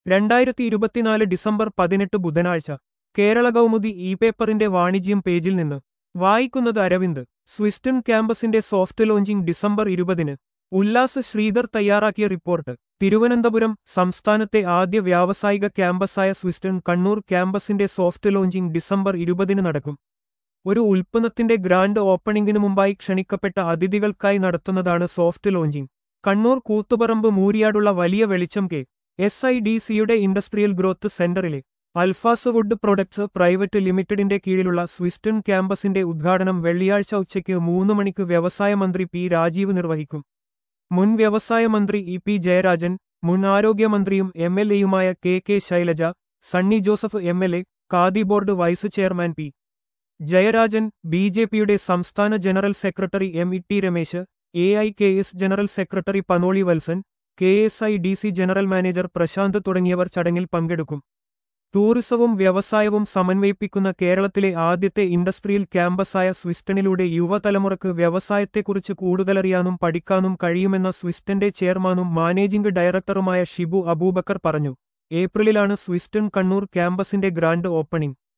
രണ്ടായിരത്തി ഇരുപത്തിനാല് ഡിസംബർ പതിനെട്ട് ബുധനാഴ്ച കേരള കൗമുദി ഇ പേപ്പറിന്റെ വാണിജ്യം പേജിൽ നിന്ന് വായിക്കുന്നത് അരവിന്ദ് സ്വിസ്റ്റൺ ക്യാമ്പസിന്റെ സോഫ്റ്റ് ലോഞ്ചിംഗ് ഡിസംബർ ഇരുപതിന് ഉല്ലാസ് ശ്രീധർ തയ്യാറാക്കിയ റിപ്പോർട്ട് തിരുവനന്തപുരം സംസ്ഥാനത്തെ ആദ്യ വ്യാവസായിക ക്യാമ്പസായ സ്വിസ്റ്റൺ കണ്ണൂർ ക്യാമ്പസിന്റെ സോഫ്റ്റ് ലോഞ്ചിംഗ് ഡിസംബർ ഇരുപതിന് നടക്കും ഒരു ഉൽപ്പന്നത്തിന്റെ ഗ്രാൻഡ് ഓപ്പണിംഗിനു മുമ്പായി ക്ഷണിക്കപ്പെട്ട അതിഥികൾക്കായി നടത്തുന്നതാണ് സോഫ്റ്റ് ലോഞ്ചിംഗ് കണ്ണൂർ കൂത്തുപറമ്പ് മൂരിയാടുള്ള വലിയ വെളിച്ചം കെ എസ് ഐ ഡി സിയുടെ ഇൻഡസ്ട്രിയൽ ഗ്രോത്ത് സെന്ററിലെ അൽഫാസ് വുഡ് പ്രൊഡക്ട്സ് പ്രൈവറ്റ് ലിമിറ്റഡിന്റെ കീഴിലുള്ള സ്വിസ്റ്റൺ ക്യാമ്പസിന്റെ ഉദ്ഘാടനം വെള്ളിയാഴ്ച ഉച്ചയ്ക്ക് മൂന്ന് മണിക്ക് വ്യവസായ മന്ത്രി പി രാജീവ് നിർവഹിക്കും മുൻ വ്യവസായ മന്ത്രി ഇ പി ജയരാജൻ മുൻ ആരോഗ്യമന്ത്രിയും എം എൽ എയുമായ K K Shailaja Sunny Joseph M L A khadi board vice chairman P Jayarajan B J പിയുടെ സംസ്ഥാന general secretary M E T Ramesh A I K S general secretary Panoli Valsan K S I D C general manager Prashanth തുടങ്ങിയവർ ചടങ്ങിൽ പങ്കെടുക്കും ടൂറിസവും വ്യവസായവും സമന്വയിപ്പിക്കുന്ന കേരളത്തിലെ ആദ്യത്തെ industrial ക്യാമ്പസായ സ്വിസ്റ്റണിലൂടെ യുവതലമുറക്ക് വ്യവസായത്തെക്കുറിച്ച് കൂടുതലറിയാനും പഠിക്കാനും കഴിയുമെന്ന സ്വിസ്റ്റന്റെ ചെയർമാനും മാനേജിംഗ് ഡയറക്ടറുമായ ഷിബു അബൂബക്കർ പറഞ്ഞു ഏപ്രിലിലാണ് സ്വിസ്റ്റൺ കണ്ണൂർ ക്യാമ്പസിന്റെ ഗ്രാൻഡ് ഓപ്പണിംഗ്